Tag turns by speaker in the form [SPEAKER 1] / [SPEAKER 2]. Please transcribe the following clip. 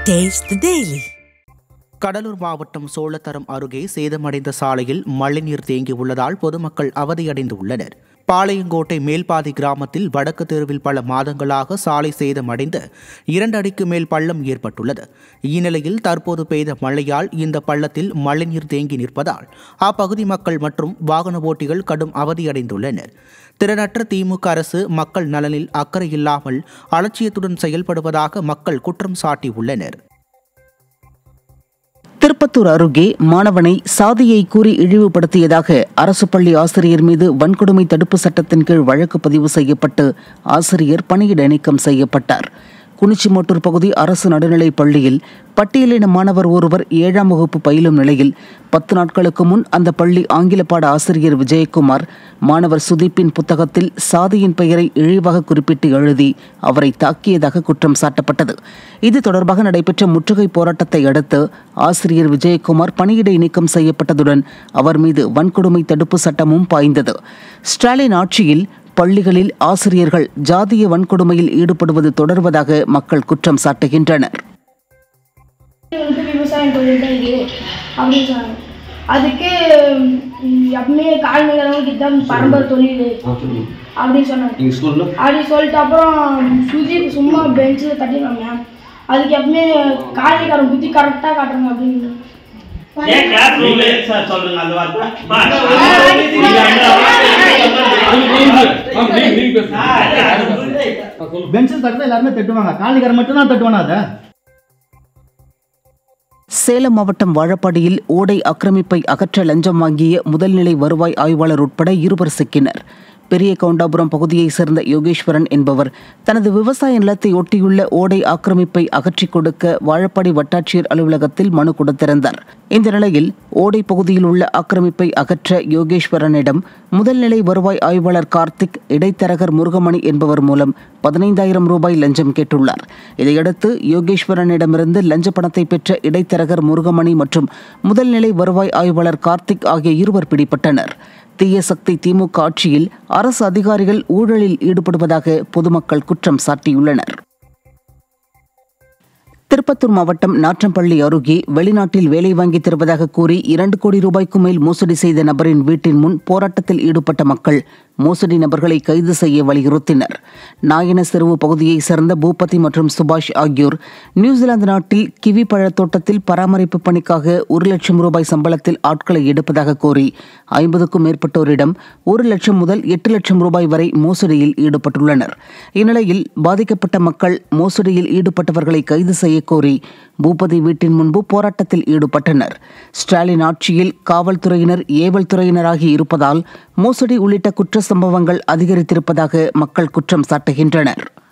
[SPEAKER 1] Taste the Daily.
[SPEAKER 2] Cuddalore மாவட்டம் சோழத்தரம் அருகே சேதமடைந்த சாலையில் மழைநீர் தேங்கியுள்ளதால் பொதுமக்கள் அவதியடைந்து உள்ளனர் பாளையங்கோட்டை மேல்பாதி கிராமத்தில் வடக்கு தெருவில் பல மாதங்களாக சாலை சேதமடைந்து இரண்டு அடிக்கு மேல் பள்ளம் ஏற்பட்டுள்ளது இந்நிலையில் தற்போது பெய்த மழையால் இந்த பள்ளத்தில் மழைநீர் தேங்கி நிற்பதால் அப்பகுதி மக்கள் மற்றும் வாகன ஓட்டிகள் கடும் அவதியடைந்துள்ளனர் திறனற்ற திமுக அரசு மக்கள் நலனில் அக்கறை இல்லாமல் அலட்சியத்துடன் செயல்படுவதாக மக்கள் குற்றம் சாட்டியுள்ளனர்
[SPEAKER 3] திருப்பத்தூர் அருகே மாணவனை சாதியை கூறி இழிவுபடுத்தியதாக அரசு பள்ளி ஆசிரியர் மீது வன்கொடுமை தடுப்பு சட்டத்தின் கீழ் வழக்கு பதிவு செய்யப்பட்டு ஆசிரியர் பணியிட நீக்கம் செய்யப்பட்டார் குனிச்சிமோட்டூர் பகுதி அரசு நடுநிலைப் பள்ளியில் பட்டியலின மாணவர் ஒருவர் ஏழாம் வகுப்பு பயிலும் நிலையில் பத்து நாட்களுக்கு முன் அந்த பள்ளி ஆங்கில பாட ஆசிரியர் விஜயகுமார் மாணவர் சுதீப்பின் புத்தகத்தில் சாதியின் பெயரை இழிவாக குறிப்பிட்டு எழுதி அவரை தாக்கியதாக குற்றம் சாட்டப்பட்டது இது தொடர்பாக நடைபெற்ற முற்றுகை போராட்டத்தை அடுத்து ஆசிரியர் விஜயகுமார் பணியிடை நீக்கம் செய்யப்பட்டதுடன் அவர் மீது வன்கொடுமை தடுப்பு சட்டமும் பாய்ந்தது ஸ்டாலின் ஆட்சியில் பள்ளிகளில் ஆசிரியர்கள் ஜாதிய வன்கொடுமையில் ஈடுபடுவது தொடர்வதாக மக்கள் குற்றம் சாட்டுகின்றனர்
[SPEAKER 4] வந்து விவசாயம் தொழில் தான் இது அப்படின்னு சொன்னாங்க அதுக்கு ம், எப்பவுமே கால்நடைகளுக்கு இதுதான் பரம்பரை தொழில் அப்படின்னு சொன்னாங்க
[SPEAKER 5] எங்கள் ஸ்கூலில்
[SPEAKER 4] அப்படி சொல்லிட்டு அப்புறம் சுஜித் சும்மா பெஞ்சில் தட்டினாங்க அதுக்கு எப்பவுமே கால்நடைக்காரன் புத்தி கரெக்டாக காட்டுறாங்க அப்படின்னு
[SPEAKER 6] ஏன் கிளாஸ் ரூம்ல சார் சொல்றீங்க அந்த வார்த்தை மா,
[SPEAKER 5] பென்சில் தட்டு எல்லாருமே தட்டுவாங்க காலிகார மட்டும் தான் தட்டுவானா அதை
[SPEAKER 3] சேலம் மாவட்டம் வாழப்பாடியில் ஓடை ஆக்கிரமிப்பை அகற்ற லஞ்சம் வாங்கிய முதல்நிலை வருவாய் ஆய்வாளர் உட்பட இருவர் சிக்கினர் பெரிய கவுண்டாபுரம் பகுதியைச் சேர்ந்த யோகேஸ்வரன் என்பவர் தனது விவசாய நிலத்தை ஒட்டியுள்ள ஓடை ஆக்கிரமிப்பை அகற்றிக் கொடுக்க வாழப்பாடி வட்டாட்சியர் அலுவலகத்தில் மனு கொடுத்திருந்தார் இந்த நிலையில் ஓடை பகுதியில் உள்ள ஆக்கிரமிப்பை அகற்ற யோகேஸ்வரனிடம் முதல்நிலை வருவாய் ஆய்வாளர் கார்த்திக் இடைத்தரகர் முருகமணி என்பவர் மூலம் பதினைந்தாயிரம் ரூபாய் லஞ்சம் கேட்டுள்ளார் இதையடுத்து யோகேஸ்வரனிடமிருந்து லஞ்ச பணத்தை பெற்ற இடைத்தரகர் முருகமணி மற்றும் முதல்நிலை வருவாய் ஆய்வாளர் கார்த்திக் ஆகிய இருவர் பிடிபட்டனர் தீய சக்தி திமுக ஆட்சியில் அரசு அதிகாரிகள் ஊழலில் ஈடுபடுவதாக பொதுமக்கள் குற்றம் சாட்டியுள்ளனர் திருப்பத்தூர் மாவட்டம் நாற்றம்பள்ளி அருகே வெளிநாட்டில் வேலை வாங்கி தருவதாக கூறி இரண்டு கோடி ரூபாய்க்கு மேல் மோசடி செய்த நபரின் வீட்டின் முன் போராட்டத்தில் ஈடுபட்ட மக்கள் மோசடி நபர்களை கைது செய்ய வலியுறுத்தினர் நாயன செருவு பகுதியைச் சேர்ந்த பூபதி மற்றும் சுபாஷ் ஆகியோர் நியூசிலாந்து நாட்டில் கிவி பழத் தோட்டத்தில் பராமரிப்பு பணிக்காக ஒரு லட்சம் ரூபாய் சம்பளத்தில் ஆட்களை எடுப்பதாக கூறி ஐம்பதுக்கும் மேற்பட்டோரிடம் ஒரு லட்சம் முதல் எட்டு லட்சம் ரூபாய் வரை மோசடியில் ஈடுபட்டுள்ளனர் இந்நிலையில் பாதிக்கப்பட்ட மக்கள் மோசடியில் ஈடுபட்டவர்களை கைது செய்ய கோரி பூபதி வீட்டின் முன்பு போராட்டத்தில் ஈடுபட்டனர் ஸ்டாலின் ஆட்சியில் காவல்துறையினர் ஏவல் துறையினராகி இருப்பதால் மோசடி உள்ளிட்ட குற்ற சம்பவங்கள் அதிகரித்திருப்பதாக மக்கள் குற்றம் சாட்டுகின்றனர்